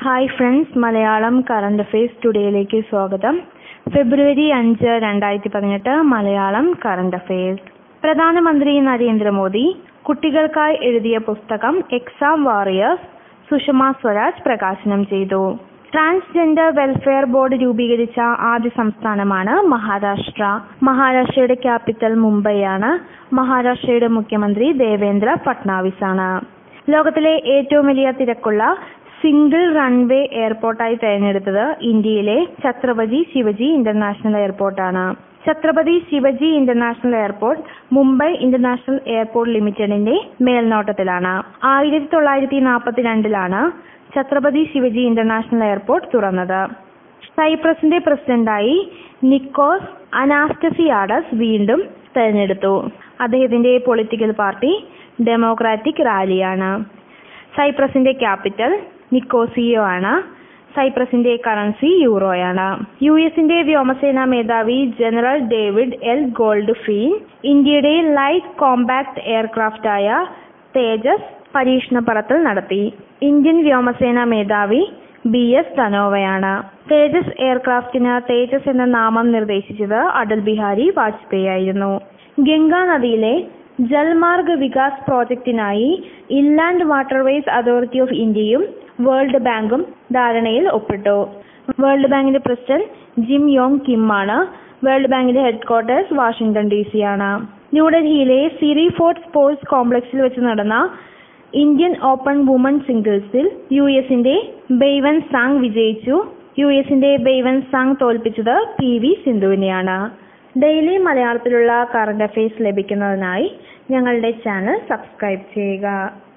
hi friends Malayalam current affairs ടുഡേയിലേക്ക് സ്വാഗതം ഫെബ്രുവരി അഞ്ച് രണ്ടായിരത്തി പതിനെട്ട് മലയാളം കറണ്ട് അഫയേഴ്സ് പ്രധാനമന്ത്രി നരേന്ദ്രമോദി കുട്ടികൾക്കായി എഴുതിയ പുസ്തകം എക്സാം വാറിയേഴ്സ് സുഷമ സ്വരാജ് പ്രകാശനം ചെയ്തു ട്രാൻസ്ജെൻഡർ വെൽഫെയർ ബോർഡ് രൂപീകരിച്ച ആദ്യ സംസ്ഥാനമാണ് മഹാരാഷ്ട്ര മഹാരാഷ്ട്രയുടെ ക്യാപിറ്റൽ മുംബൈയാണ് മഹാരാഷ്ട്രയുടെ മുഖ്യമന്ത്രി ദേവേന്ദ്ര ഫട്നാവിസ് ആണ് ലോകത്തിലെ ഏറ്റവും വലിയ തിരക്കുള്ള സിംഗിൾ റൺവേ എയർപോർട്ടായി തിരഞ്ഞെടുത്തത് ഇന്ത്യയിലെ ഛത്രപതി ശിവജി ഇന്റർനാഷണൽ എയർപോർട്ടാണ് Chhatrapati Shivaji international airport Mumbai international airport ലിമിറ്റഡിന്റെ മേൽനോട്ടത്തിലാണ് ആയിരത്തി തൊള്ളായിരത്തി നാൽപ്പത്തിരണ്ടിലാണ് ഛത്രപതി ശിവജി ഇന്റർനാഷണൽ എയർപോർട്ട് തുറന്നത് സൈപ്രസിന്റെ പ്രസിഡന്റായി നിക്കോസ് അനാസ്റ്റസിയാഡസ് വീണ്ടും തെരഞ്ഞെടുത്തു അദ്ദേഹത്തിന്റെ പൊളിറ്റിക്കൽ പാർട്ടി ഡെമോക്രാറ്റിക് റാലിയാണ് സൈപ്രസിന്റെ ക്യാപിറ്റൽ നിക്കോസിയോ ആണ് സൈപ്രസിന്റെ കറൻസി യൂറോയാണ് യു എസിന്റെ വ്യോമസേനാ മേധാവി general David L Goldfein ഇന്ത്യയുടെ ലൈറ്റ് കോമ്പാക്ട് എയർക്രാഫ്റ്റായ തേജസ് പരീക്ഷണ പറത്തൽ നടത്തി ഇന്ത്യൻ വ്യോമസേനാ മേധാവി ബി എസ് ധനോവയാണ് തേജസ് എയർക്രാഫ്റ്റിന് തേജസ് എന്ന നാമം നിർദ്ദേശിച്ചത് അടൽ ബിഹാരി വാജ്പേയി ആയിരുന്നു ഗംഗാ നദിയിലെ Jalmarg Vikas പ്രോജക്റ്റിനായി inland waterways authority of ഇന്ത്യയും വേൾഡ് ബാങ്കും ധാരണയിൽ ഒപ്പിട്ടു വേൾഡ് ബാങ്കിന്റെ പ്രസിഡന്റ് ജിം യോങ് കിം ആണ് വേൾഡ് ബാങ്കിന്റെ ഹെഡ്ക്വാർട്ടേഴ്സ് വാഷിംഗ്ടൺ ഡി സി ആണ് ന്യൂഡൽഹിയിലെ സിറി ഫോർട്ട് സ്പോർട്സ് കോംപ്ലക്സിൽ വെച്ച് നടന്ന ഇന്ത്യൻ ഓപ്പൺ വുമൺ സിംഗിൾസിൽ യു എസിന്റെ ബെയ്വൻ സാങ് വിജയിച്ചു യു എസിന്റെ ബെയ്വൻ സാങ് തോൽപ്പിച്ചത് പി വി സിന്ധുവിനെയാണ് ഡെയിലി മലയാളത്തിലുള്ള കറണ്ട് അഫയേഴ്സ് ലഭിക്കുന്നതിനായി ഞങ്ങളുടെ ചാനൽ സബ്സ്ക്രൈബ് ചെയ്യുക